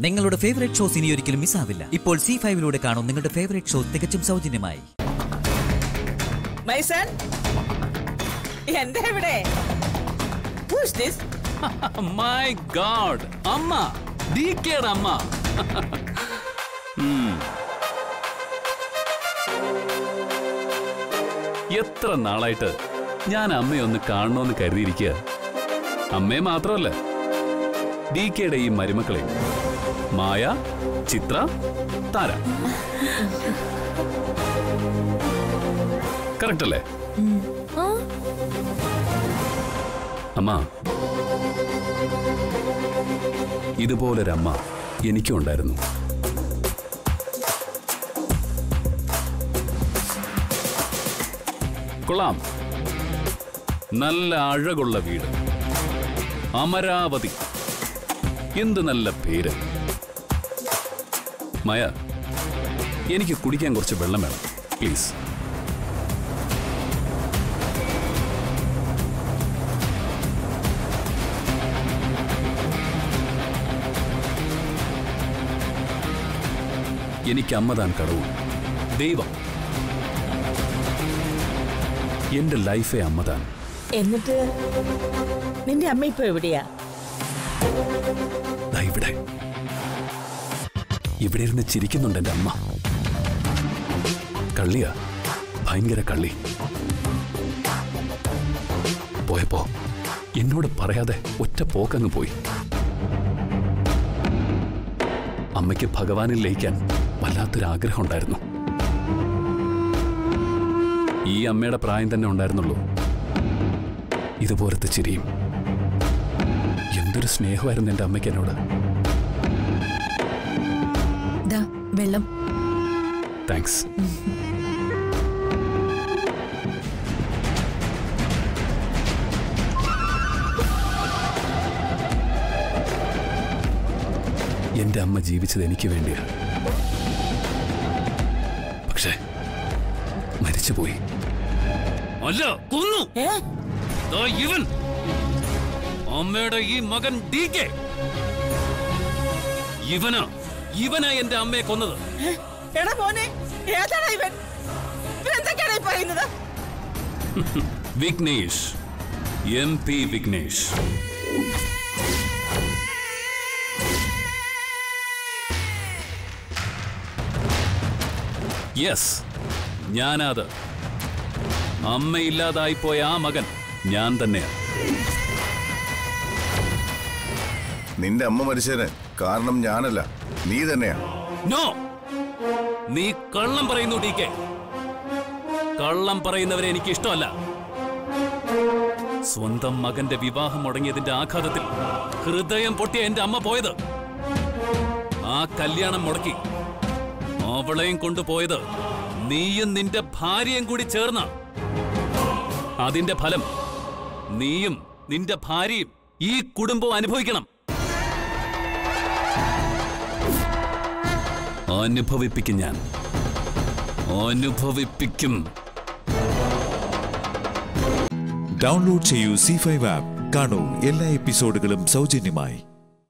നിങ്ങളുടെ favourite shows ഇനി ഒരിക്കലും മിസ്സാവില്ല ഇപ്പോൾ സി ഫൈവിലൂടെ കാണും നിങ്ങളുടെ ഫേവറേറ്റ് ഷോ തികച്ചും സൗജന്യമായി മൈസൺ എന്റെ ഇവിടെ Who's this? മൈ ഗാഡ് അമ്മ ഡി കെയുടെ അമ്മ ഉം. എത്ര നാളായിട്ട് ഞാൻ അമ്മയെ ഒന്ന് കാണണമെന്ന് കരുതിയിരിക്കുക അമ്മയെ മാത്രമല്ല ഡി കെയുടെ ഈ മരുമക്കളെ മായ ചിത്ര താര കറക്റ്റ് അല്ലേ അമ്മ ഇതുപോലൊരമ്മ എനിക്കും ഉണ്ടായിരുന്നു കൊള്ളാം നല്ല അഴകുള്ള വീട് അമരാവതി എന്ത് നല്ല പേര് മായ എനിക്ക് കുടിക്കാൻ കുറച്ച് വെള്ളം വേണം പ്ലീസ് എനിക്ക് അമ്മതാൻ കടവും ദൈവം എന്റെ ലൈഫേ അമ്മതാൻ എന്നിട്ട് നിന്റെ അമ്മ ഇപ്പൊ എവിടെയാ ദാ ഇവിടെ ഇവിടെ ഇരുന്ന് ചിരിക്കുന്നുണ്ട് എന്റെ അമ്മ കള്ളിയാ ഭയങ്കര കള്ളി പോയപ്പോ എന്നോട് പറയാതെ ഒറ്റ പോക്കങ്ങ് പോയി അമ്മയ്ക്ക് ഭഗവാനിൽ ലയിക്കാൻ വല്ലാത്തൊരാഗ്രഹം ഉണ്ടായിരുന്നു ഈ അമ്മയുടെ പ്രായം തന്നെ ഉണ്ടായിരുന്നുള്ളൂ ഇതുപോലത്തെ ചിരിയും എന്തൊരു സ്നേഹമായിരുന്നു എൻ്റെ അമ്മയ്ക്ക് എന്നോട് ദാ വെള്ളം താങ്ക്സ് എന്റെ അമ്മ ജീവിച്ചത് എനിക്ക് വേണ്ടിയാ പക്ഷേ മരിച്ചുപോയി അല്ല കൊന്നു ഏ ദാ ഇവൻ അമ്മയുടെ ഈ മകൻ ഡി കെ ഇവനാ ഇവനാ എന്റെ അമ്മയെ കൊന്നത് എടാ മോനെ ഏതാണ് ഇവൻ ഇവൻ എന്തൊക്കെയാണ് ഈ പറയുന്നത് Vignesh M P Vignesh yes ഞാനത് അമ്മയില്ലാതായിപ്പോയ ആ മകൻ ഞാൻ തന്നെയാണ് നിന്റെ അമ്മ മരിച്ചതിന് കാരണം ഞാനല്ല നീ തന്നെയാ നോ നീ കള്ളം പറയുന്നു ഡി കെ കള്ളം പറയുന്നവരെ എനിക്ക് ഇഷ്ടമല്ല സ്വന്തം മകന്റെ വിവാഹം മുടങ്ങിയതിന്റെ ആഘാതത്തിൽ ഹൃദയം പൊട്ടിയ എന്റെ അമ്മ പോയത് ആ കല്യാണം മുടക്കി അവളെയും കൊണ്ടുപോയത് നീയും നിന്റെ ഭാര്യയും കൂടി ചേർന്ന അതിന്റെ ഫലം നീയും നിന്റെ ഭാര്യയും ഈ കുടുംബവും അനുഭവിക്കണം അനുഭവിപ്പിക്കും ഞാൻ അനുഭവിപ്പിക്കും ഡൗൺലോഡ് ചെയ്യൂ സി ഫൈവ് ആപ്പ് കാണൂ എല്ലാ എപ്പിസോഡുകളും സൗജന്യമായി